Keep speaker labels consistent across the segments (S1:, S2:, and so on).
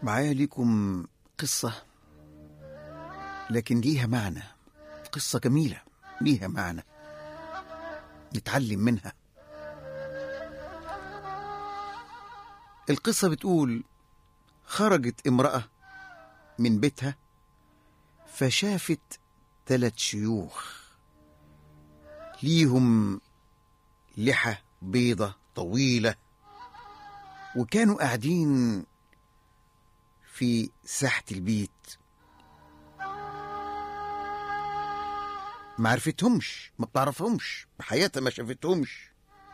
S1: معايا ليكم قصة لكن ليها معنى قصة جميلة ليها معنى نتعلم منها القصة بتقول خرجت امرأة من بيتها فشافت ثلاث شيوخ ليهم لحى بيضة طويلة وكانوا قاعدين في ساحة البيت ما عرفتهمش ما بتعرفهمش بحياتها ما شافتهمش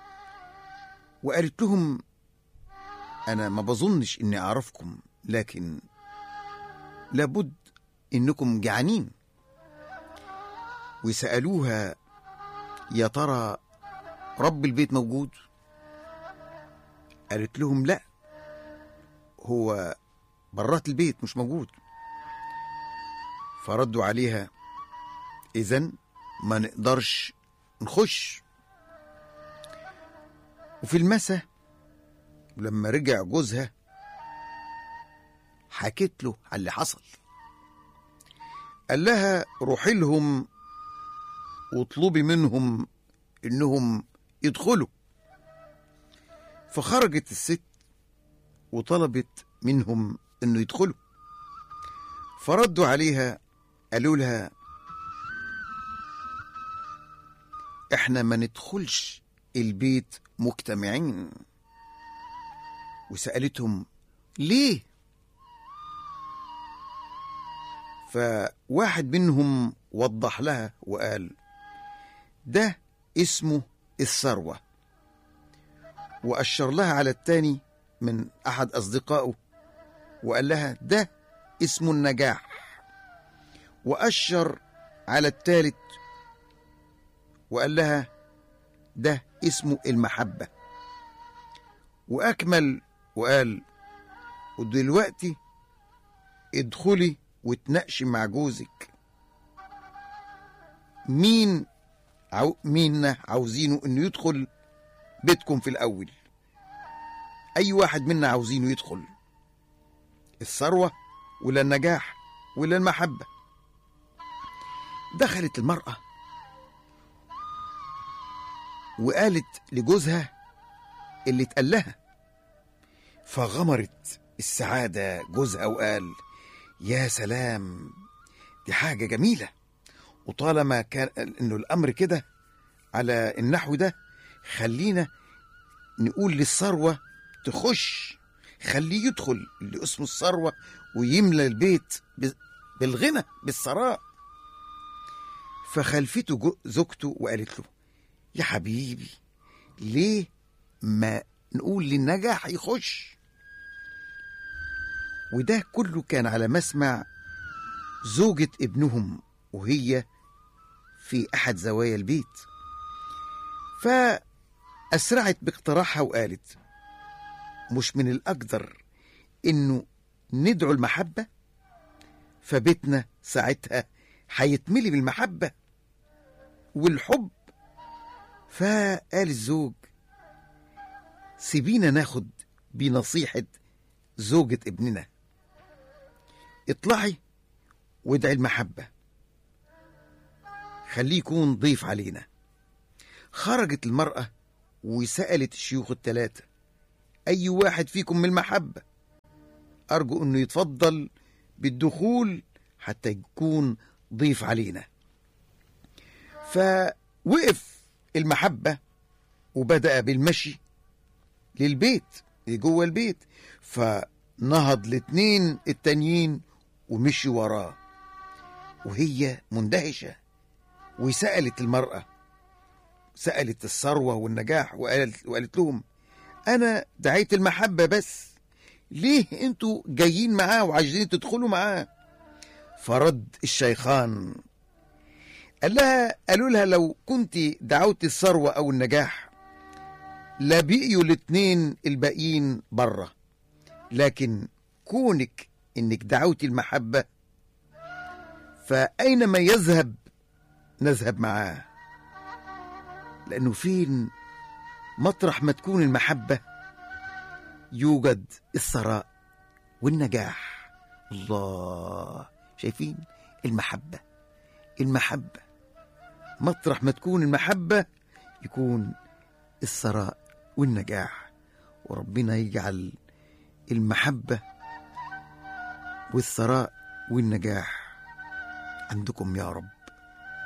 S1: وقالت لهم أنا ما بظنش إني أعرفكم لكن لابد إنكم جعانين وسألوها يا ترى رب البيت موجود قالت لهم لا هو برات البيت مش موجود فردوا عليها اذا ما نقدرش نخش وفي المسا لما رجع جوزها حكيت له على اللي حصل قال لها روحي لهم واطلبي منهم انهم يدخلوا فخرجت الست وطلبت منهم انه يدخلوا فردوا عليها قالوا لها احنا ما ندخلش البيت مجتمعين وسألتهم ليه فواحد منهم وضح لها وقال ده اسمه الثروة وأشر لها على التاني من أحد أصدقائه وقال لها ده اسمه النجاح وأشر على التالت وقال لها ده اسمه المحبة وأكمل وقال ودلوقتي ادخلي وتناقشي مع جوزك مين عو مين عاوزينه انه يدخل بيتكم في الاول اي واحد منا عاوزينه يدخل الثروه ولا النجاح ولا المحبه دخلت المراه وقالت لجوزها اللي اتقال لها فغمرت السعاده جوزها وقال يا سلام دي حاجه جميله وطالما كان انه الامر كده على النحو ده خلينا نقول للثروه تخش خليه يدخل اللي اسمه الثروه ويملى البيت بالغنى بالثراء فخلفته زوجته وقالت له يا حبيبي ليه ما نقول للنجاح يخش وده كله كان على مسمع زوجة ابنهم وهي في أحد زوايا البيت فأسرعت باقتراحها وقالت مش من الأقدر إنه ندعو المحبة فبيتنا ساعتها هيتملي بالمحبة والحب فقال الزوج سيبينا ناخد بنصيحة زوجة ابننا اطلعي وادعي المحبة خليه يكون ضيف علينا خرجت المرأة وسألت الشيوخ الثلاثة أي واحد فيكم من المحبة أرجو أنه يتفضل بالدخول حتى يكون ضيف علينا فوقف المحبة وبدأ بالمشي للبيت جوه البيت فنهض الاتنين التانيين ومشي وراه وهي مندهشة وسألت المرأة سألت الثروة والنجاح وقالت, وقالت لهم أنا دعيت المحبة بس ليه انتوا جايين معاه وعايزين تدخلوا معاه فرد الشيخان قال لها قالوا لها لو كنت دعوت الثروة أو النجاح لبقيوا الاتنين الباقيين بره لكن كونك انك دعوتي المحبة فأينما يذهب نذهب معاه لأنه فين مطرح ما تكون المحبة يوجد الثراء والنجاح الله شايفين المحبة المحبة مطرح ما تكون المحبة يكون الثراء والنجاح وربنا يجعل المحبة والثراء والنجاح عندكم يا رب